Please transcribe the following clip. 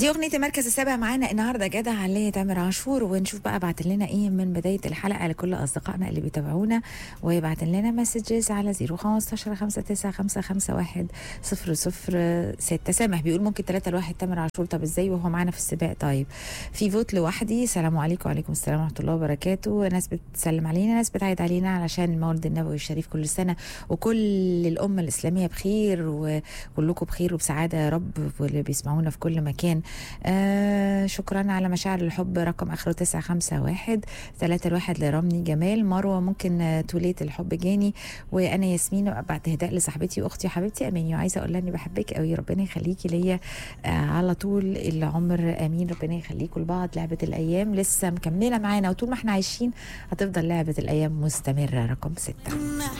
دي اغنيه المركز السابع معانا النهارده جدع عليه تامر عاشور ونشوف بقى بعت لنا ايه من بدايه الحلقه لكل اصدقائنا اللي بيتابعونا ويبعت لنا مسجز على 015 59 00 6 سامح بيقول ممكن 3 لواحد تامر عاشور طب ازاي وهو معانا في السباق طيب في فوت لوحدي السلام عليكم وعليكم السلام ورحمه الله وبركاته ناس بتسلم علينا ناس بتعيد علينا علشان المولد النبوي الشريف كل سنه وكل الامه الاسلاميه بخير وكلكم بخير وبسعاده يا رب واللي بيسمعونا في كل مكان آه شكرا على مشاعر الحب رقم اخره 951 3 الواحد لرامني جمال مروه ممكن آه، توليت الحب جاني وانا ياسمين بعت اهداء لصاحبتي واختي وحبيبتي اماني وعايزه اقول لها اني بحبك قوي ربنا يخليكي ليا آه على طول العمر امين ربنا يخليكم لبعض لعبه الايام لسه مكمله معانا وطول ما احنا عايشين هتفضل لعبه الايام مستمره رقم ستة